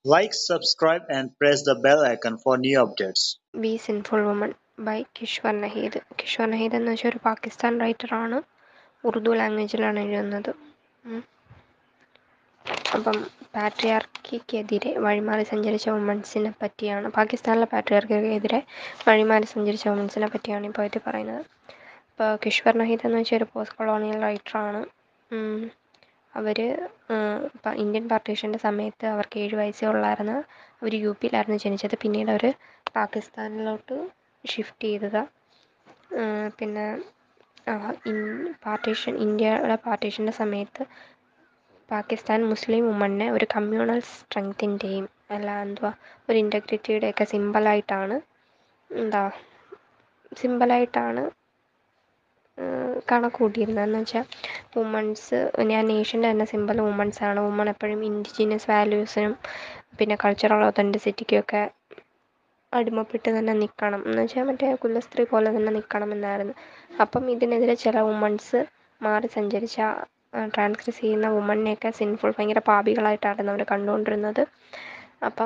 Like, subscribe, and press the bell icon for new updates. We sinful woman by Kishwar Naheed Kishwar Naheed എന്ന് വെച്ചാൽ ഒരു പാകിസ്ഥാൻ റൈറ്ററാണ് ഉറുദു ലാംഗ്വേജിലാണ് എഴുതുന്നത് ഉം. അപ്പം പാട്രിയാർക്കിക്കെതിരെ വഴിമാറി സഞ്ചരിച്ച വുമൺസിനെ പറ്റിയാണ് പാകിസ്ഥാനിലെ പാട്രിയാർക്കിക്കെതിരെ വഴിമാറി സഞ്ചരിച്ച വുമൺസിനെ പറ്റിയാണ് ഈ പോയത്തിൽ പറയുന്നത് ഇപ്പോൾ കിഷ്വർ നഹീദ് എന്ന് വെച്ചാൽ ഒരു പോസ്റ്റ് കൊളോണിയൽ റൈറ്ററാണ് അവർ ഇപ്പം ഇന്ത്യൻ പാർട്ടീഷൻ്റെ സമയത്ത് അവർക്ക് ഏഴ് വയസ്സേ ഉള്ളായിരുന്നു അവർ യു പിയിലായിരുന്നു ജനിച്ചത് പിന്നീട് അവർ പാകിസ്ഥാനിലോട്ട് ഷിഫ്റ്റ് ചെയ്തതാണ് പിന്നെ ഇൻ പാർട്ടീഷൻ ഇന്ത്യയുടെ പാർട്ടീഷൻ്റെ സമയത്ത് പാകിസ്ഥാൻ മുസ്ലിം വുമണിനെ ഒരു കമ്മ്യൂണൽ സ്ട്രെങ്ത്തിൻ്റെയും അല്ല എന്തുവാ ഒരു ഇൻറ്റഗ്രിറ്റിയുടെയൊക്കെ സിമ്പലായിട്ടാണ് എന്താ സിമ്പലായിട്ടാണ് കണക്ക് കൂട്ടിയിരുന്നത് എന്ന് വെച്ചാൽ വുമൺസ് ഞാൻ നേഷൻ്റെ തന്നെ സിമ്പൽ വുമൺസ് ആണ് വുമൺ എപ്പോഴും ഇൻഡിജിനിയസ് വാല്യൂസിനും പിന്നെ കൾച്ചറൽ ഒതൻറ്റിസിറ്റിക്കും ഒക്കെ അടിമപ്പെട്ട് തന്നെ നിൽക്കണം എന്ന് വെച്ചാൽ മറ്റേ കുലസ്ത്രീ പോലെ തന്നെ നിൽക്കണം എന്നായിരുന്നു അപ്പം ഇതിനെതിരെ ചില വുമൺസ് മാറി സഞ്ചരിച്ച ട്രാൻസ്ഗ്രസ് ചെയ്യുന്ന വുമണിനെയൊക്കെ സിൻഫുൾ ഭയങ്കര പാപികളായിട്ടായിരുന്നു അവർ കണ്ടുകൊണ്ടിരുന്നത് അപ്പം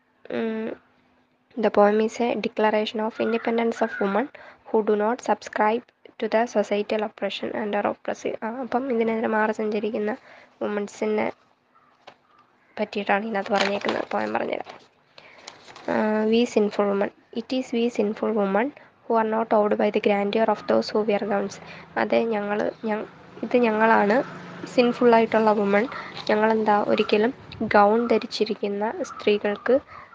the poem is a declaration of independence of woman who do not subscribe to the societal oppression and are oppressive അപ്പം ഇതിനെതിരെ മാറി സഞ്ചരിക്കുന്ന വുമൺസിനെ പറ്റിയിട്ടാണ് ഇതിനകത്ത് പറഞ്ഞേക്കുന്നത് പോയം പറഞ്ഞുതരാം we sinful woman it is we sinful woman who are not awed by the grandeur of those who wear gowns അതെ ഞങ്ങൾ ഇത് ഞങ്ങളാണ് സിൻഫുള്ളായിട്ടുള്ള വുമൺ ഞങ്ങളെന്താ ഒരിക്കലും ഗൗൺ ധരിച്ചിരിക്കുന്ന സ്ത്രീകൾക്ക്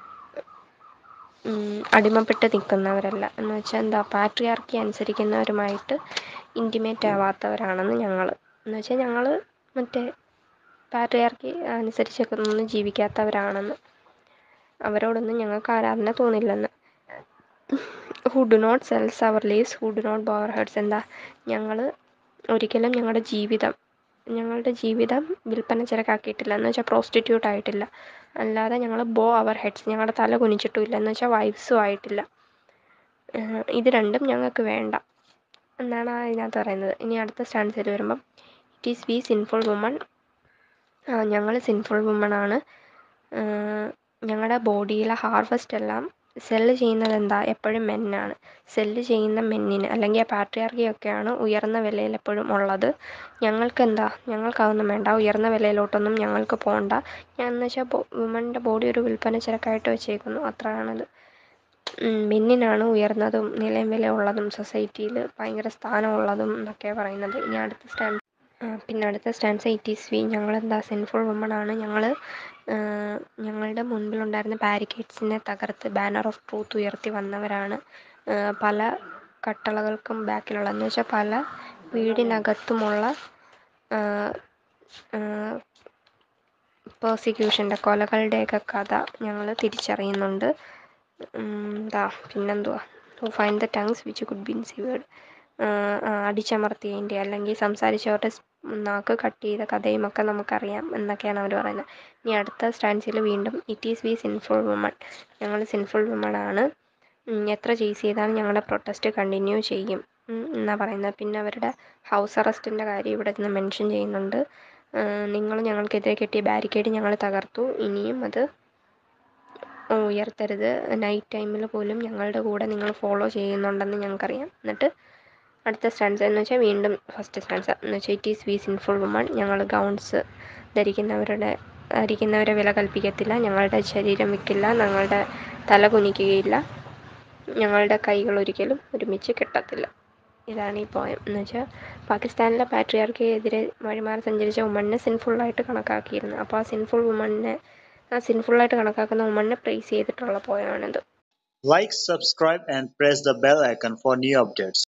അടിമപ്പെട്ട് നിൽക്കുന്നവരല്ല എന്ന് വെച്ചാൽ എന്താ പാട്രിയാർക്കി അനുസരിക്കുന്നവരുമായിട്ട് ഇൻറ്റിമേറ്റ് ആവാത്തവരാണെന്ന് ഞങ്ങൾ എന്ന് വെച്ചാൽ ഞങ്ങൾ മറ്റേ പാട്രിയാർക്കി അനുസരിച്ചൊക്കെ ഒന്നും ജീവിക്കാത്തവരാണെന്ന് അവരോടൊന്നും ഞങ്ങൾക്ക് ആരാധന തോന്നില്ലെന്ന് who do not sells our lives who do not bow our heads എന്താ ഞങ്ങൾ ഒരിക്കലും ഞങ്ങളുടെ ജീവിതം ഞങ്ങളുടെ ജീവിതം വിൽപ്പന ചരക്കാക്കിയിട്ടില്ല എന്ന് വെച്ചാൽ പ്രോസ്റ്റിറ്റ്യൂട്ട് ആയിട്ടില്ല അല്ലാതെ ഞങ്ങൾ ബോ അവർ ഹെഡ്സ് ഞങ്ങളുടെ തല കുനിച്ചിട്ടുമില്ല എന്ന് വെച്ചാൽ വൈഫ്സും ആയിട്ടില്ല ഇത് രണ്ടും ഞങ്ങൾക്ക് വേണ്ട എന്നാണ് ഇതിനകത്ത് പറയുന്നത് ഇനി അടുത്ത സ്റ്റാൻസിൽ വരുമ്പം it is we sinful woman ഞങ്ങൾ സിൻഫുൾ വുമൺ ആണ് ഞങ്ങളുടെ ബോഡിയിലെ ഹാർവസ്റ്റ് എല്ലാം സെല്ല് ചെയ്യുന്നത് എന്താ എപ്പോഴും മെന്നാണ് സെല്ല് ചെയ്യുന്ന മെന്നിന് അല്ലെങ്കിൽ ആ പാട്രിയാർക്കിയൊക്കെയാണ് ഉയർന്ന വിലയിൽ എപ്പോഴും ഉള്ളത് ഞങ്ങൾക്ക് എന്താ ഞങ്ങൾക്ക് അതൊന്നും വേണ്ട ഉയർന്ന വിലയിലോട്ടൊന്നും ഞങ്ങൾക്ക് പോകണ്ട ഞാൻ എന്ന് വെച്ചാൽ വുമണിൻ്റെ ബോഡി ഒരു വിൽപ്പന ചരക്കായിട്ട് വെച്ചേക്കുന്നു അത്രയാണത് മെന്നിനാണ് ഉയർന്നതും നിലയും വില ഉള്ളതും സൊസൈറ്റിയിൽ ഭയങ്കര സ്ഥാനമുള്ളതും എന്നൊക്കെ പറയുന്നത് ഇനി അടുത്ത സ്റ്റാൻഡ് പിന്നെ അടുത്ത സ്റ്റാൻസ് ഇറ്റ് ഈസ് വി ഞങ്ങളെന്താ സിൻഫുൾ വുമൺ ആണ് ഞങ്ങൾ ഞങ്ങളുടെ മുൻപിലുണ്ടായിരുന്ന ബാരിക്കേഡ്സിനെ തകർത്ത് ബാനർ ഓഫ് ട്രൂത്ത് ഉയർത്തി വന്നവരാണ് പല കട്ടളകൾക്കും ബാക്കിലുള്ള എന്ന് വെച്ചാൽ പല വീടിനകത്തുമുള്ള പേഴ്സിക്യൂഷൻ്റെ കൊലകളുടെയൊക്കെ കഥ ഞങ്ങൾ തിരിച്ചറിയുന്നുണ്ട് എന്താ പിന്നെന്തുവാ who find the tongues which could been severed അടിച്ചമർത്തിയതിൻ്റെ അല്ലെങ്കിൽ സംസാരിച്ചവരുടെ നാക്ക് കട്ട് ചെയ്ത കഥയും ഒക്കെ നമുക്കറിയാം എന്നൊക്കെയാണ് അവർ പറയുന്നത് ഇനി അടുത്ത സ്റ്റാൻസിൽ വീണ്ടും it is we sinful woman ഞങ്ങൾ സിൻഫുൾ വുമൺ ആണ് എത്ര ചേസ് ചെയ്താലും ഞങ്ങളുടെ പ്രൊട്ടസ്റ്റ് കണ്ടിന്യൂ ചെയ്യും എന്നാണ് പറയുന്നത് പിന്നെ അവരുടെ ഹൗസ് അറസ്റ്റിൻ്റെ കാര്യം ഇവിടെ നിന്ന് മെൻഷൻ ചെയ്യുന്നുണ്ട് നിങ്ങൾ ഞങ്ങൾക്കെതിരെ കെട്ടിയ ബാരിക്കേഡ് ഞങ്ങൾ തകർത്തു ഇനിയും അത് ഉയർത്തരുത് നൈറ്റ് ടൈമിൽ പോലും ഞങ്ങളുടെ കൂടെ നിങ്ങൾ ഫോളോ ചെയ്യുന്നുണ്ടെന്ന് ഞങ്ങൾക്കറിയാം എന്നിട്ട് അടുത്ത സ്റ്റാൻസ് എന്ന് വെച്ചാൽ വീണ്ടും ഫസ്റ്റ് സ്റ്റാൻസ് എന്ന് വെച്ചാൽ it is we sinful woman ഞങ്ങൾ ഗൗൺസ് ധരിക്കുന്നവരുടെ ധരിക്കുന്നവരെ വില കൽപ്പിക്കത്തില്ല ഞങ്ങളുടെ ശരീരം വിൽക്കില്ല ഞങ്ങളുടെ തല കുനിക്കുകയില്ല ഞങ്ങളുടെ കൈകൾ ഒരിക്കലും ഒരുമിച്ച് കെട്ടത്തില്ല ഇതാണ് ഈ പോയം എന്ന് വെച്ചാൽ പാകിസ്ഥാനിലെ പാട്രിയാർക്കെതിരെ വഴിമാറി സഞ്ചരിച്ച വുമണിനെ സിൻഫുള്ളായിട്ട് കണക്കാക്കിയിരുന്നു അപ്പോൾ ആ സിൻഫുൾ വുമണിനെ ആ സിൻഫുള്ളായിട്ട് കണക്കാക്കുന്ന വുമണിനെ പ്രൈസ് ചെയ്തിട്ടുള്ള പോയമാണിത് Like, subscribe, and press the bell icon for new updates.